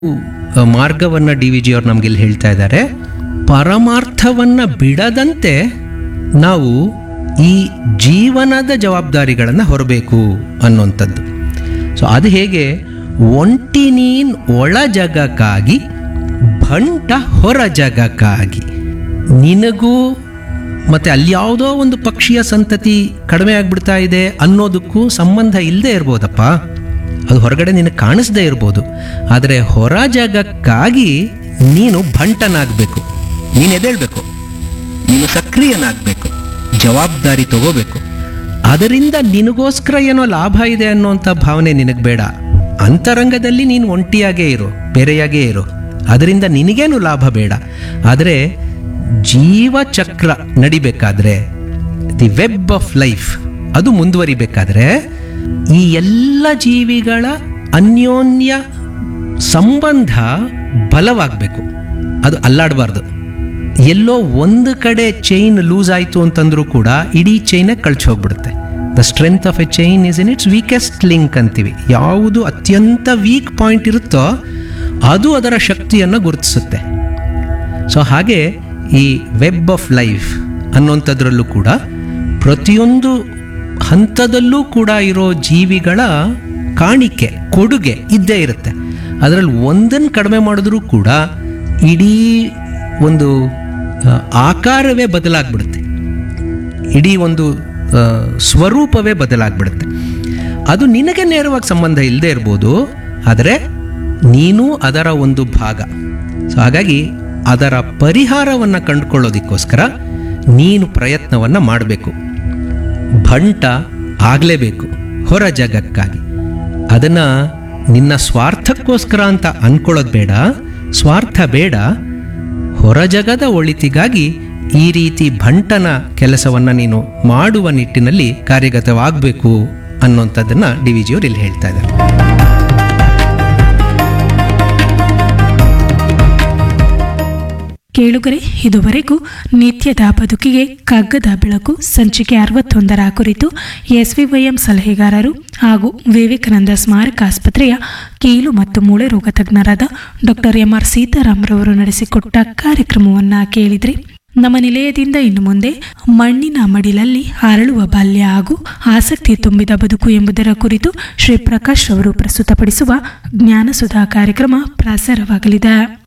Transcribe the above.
ಮಾರ್ಗವನ್ನು D V G ಅವ್ರು ನಮ್ಗೆ ಇಲ್ಲಿ ಹೇಳ್ತಾ ಇದ್ದಾರೆ ಪರಮಾರ್ಥವನ್ನು ಬಿಡದಂತೆ ನಾವು ಈ ಜೀವನದ ಜವಾಬ್ದಾರಿಗಳನ್ನು ಹೊರಬೇಕು ಅನ್ನುವಂಥದ್ದು ಸೊ ಅದು ಹೇಗೆ ಒಂಟಿ ನೀನ್ ಒಳ ಜಗಕ್ಕಾಗಿ ಭಂಟ ಹೊರ ಜಗಕ್ಕಾಗಿ ನಿನಗೂ ಮತ್ತೆ ಅಲ್ಲಿ ಯಾವುದೋ ಒಂದು ಪಕ್ಷಿಯ ಸಂತತಿ ಕಡಿಮೆ ಆಗ್ಬಿಡ್ತಾ ಇದೆ ಅನ್ನೋದಕ್ಕೂ ಸಂಬಂಧ ಇಲ್ಲದೆ ಇರ್ಬೋದಪ್ಪ ಅದು ಹೊರಗಡೆ ನಿನಗೆ ಕಾಣಿಸ್ದೇ ಇರ್ಬೋದು ಆದರೆ ಹೊರ ಜಗಕ್ಕಾಗಿ ನೀನು ಭಂಟನಾಗಬೇಕು ನೀನು ಎದ್ದೇಳ್ಬೇಕು ನೀನು ಸಕ್ರಿಯನಾಗಬೇಕು ಜವಾಬ್ದಾರಿ ತಗೋಬೇಕು ಅದರಿಂದ ನಿನಗೋಸ್ಕರ ಏನೋ ಲಾಭ ಇದೆ ಅನ್ನೋಂಥ ಭಾವನೆ ನಿನಗೆ ಬೇಡ ಅಂತರಂಗದಲ್ಲಿ ನೀನು ಒಂಟಿಯಾಗೇ ಇರು ಬೇರೆಯಾಗೇ ಇರು ಅದರಿಂದ ನಿನಗೇನು ಲಾಭ ಬೇಡ ಆದರೆ ಜೀವಚಕ್ರ ನಡಿಬೇಕಾದ್ರೆ ದಿ ವೆಬ್ ಆಫ್ ಲೈಫ್ ಅದು ಮುಂದುವರಿಬೇಕಾದ್ರೆ ಈ ಎಲ್ಲ ಜೀವಿಗಳ ಅನ್ಯೋನ್ಯ ಸಂಬಂಧ ಬಲವಾಗಬೇಕು ಅದು ಅಲ್ಲಾಡಬಾರ್ದು ಎಲ್ಲೋ ಒಂದು ಕಡೆ ಚೈನ್ ಲೂಸ್ ಆಯಿತು ಅಂತಂದ್ರೂ ಕೂಡ ಇಡೀ ಚೈನೇ ಕಳ್చి ಹೋಗ್ಬಿಡುತ್ತೆ the strength of a chain is in its weakest link ಅಂತೀವಿ ಯಾವುದು ಅತ್ಯಂತ ವೀಕ್ ಪಾಯಿಂಟ್ ಇರುತ್ತೋ ಅದು ಅದರ ಶಕ್ತಿಯನ್ನು ಗುರುತಿಸುತ್ತೆ ಸೊ ಹಾಗೆ ಈ ವೆಬ್ ಆಫ್ ಲೈಫ್ ಅನ್ನುವಂಥದ್ರಲ್ಲೂ ಕೂಡ ಪ್ರತಿಯೊಂದು ಹಂತದಲ್ಲೂ ಕೂಡ ಇರೋ ಜೀವಿಗಳ ಕಾಣಿಕೆ ಕೊಡುಗೆ ಇದ್ದೇ ಇರುತ್ತೆ ಅದರಲ್ಲಿ ಒಂದನ್ನು ಕಡಿಮೆ ಮಾಡಿದ್ರೂ ಕೂಡ ಇಡೀ ಒಂದು ಆ, ಆಕಾರವೇ ಬದಲಾಗ್ಬಿಡುತ್ತೆ ಇಡೀ ಒಂದು ಆ, ಸ್ವರೂಪವೇ ಬದಲಾಗ್ಬಿಡುತ್ತೆ ಅದು ನಿನಗೆ ನೇರವಾಗಿ ಸಂಬಂಧ ಇಲ್ಲದೆ ಇರ್ಬೋದು ಆದರೆ ನೀನು ಅದರ ಒಂದು ಭಾಗ ಸೊ ಹಾಗಾಗಿ ಅದರ ಪರಿಹಾರವನ್ನು ಕಂಡುಕೊಳ್ಳೋದಕ್ಕೋಸ್ಕರ ನೀನು ಪ್ರಯತ್ನವನ್ನು ಮಾಡಬೇಕು ಭಂಟ ಆಗಲೇಬೇಕು ಹೊರ ಜಗಕ್ಕಾಗಿ ಅದನ್ನು ನಿನ್ನ ಸ್ವಾರ್ಥಕ್ಕೋಸ್ಕರ ಅಂತ ಅನ್ಕೊಳ್ಳೋದು ಬೇಡ ಸ್ವಾರ್ಥ ಬೇಡ ಹೊರ ಜಗದ ಒಳಿತಿಗಾಗಿ ಈ ರೀತಿ ಭಂಟನ ಕೆಲಸವನ್ನು ನೀನು ಮಾಡುವ ನಿಟ್ಟಿನಲ್ಲಿ ಕಾರ್ಯಗತವಾಗಬೇಕು ಅನ್ನೋಂಥದ್ದನ್ನು ಡಿ ವಿ ಜಿಯವರು ಇಲ್ಲಿ ಹೇಳ್ತಾ ಇದ್ದಾರೆ ಕೇಳುಗರೆ ಇದುವರೆಗೂ ನಿತ್ಯದ ಬದುಕಿಗೆ ಕಗ್ಗದ ಬೆಳಕು ಸಂಚಿಕೆ ಅರವತ್ತೊಂದರ ಕುರಿತು ಎಸ್ವಿವೈಎಂ ಸಲಹೆಗಾರರು ಹಾಗೂ ವಿವೇಕಾನಂದ ಸ್ಮಾರಕ ಆಸ್ಪತ್ರೆಯ ಕೀಲು ಮತ್ತು ಮೂಳೆ ರೋಗ ತಜ್ಞರಾದ ಡಾಕ್ಟರ್ ಎಂಆರ್ ಸೀತಾರಾಮ್ರವರು ನಡೆಸಿಕೊಟ್ಟ ಕಾರ್ಯಕ್ರಮವನ್ನ ಕೇಳಿದ್ರಿ ನಮ್ಮ ನಿಲಯದಿಂದ ಇನ್ನು ಮುಂದೆ ಮಣ್ಣಿನ ಮಡಿಲಲ್ಲಿ ಅರಳುವ ಬಾಲ್ಯ ಹಾಗೂ ಆಸಕ್ತಿ ತುಂಬಿದ ಬದುಕು ಎಂಬುದರ ಕುರಿತು ಶ್ರೀ ಪ್ರಕಾಶ್ ಅವರು ಪ್ರಸ್ತುತಪಡಿಸುವ ಜ್ಞಾನಸುಧಾ ಕಾರ್ಯಕ್ರಮ ಪ್ರಸಾರವಾಗಲಿದೆ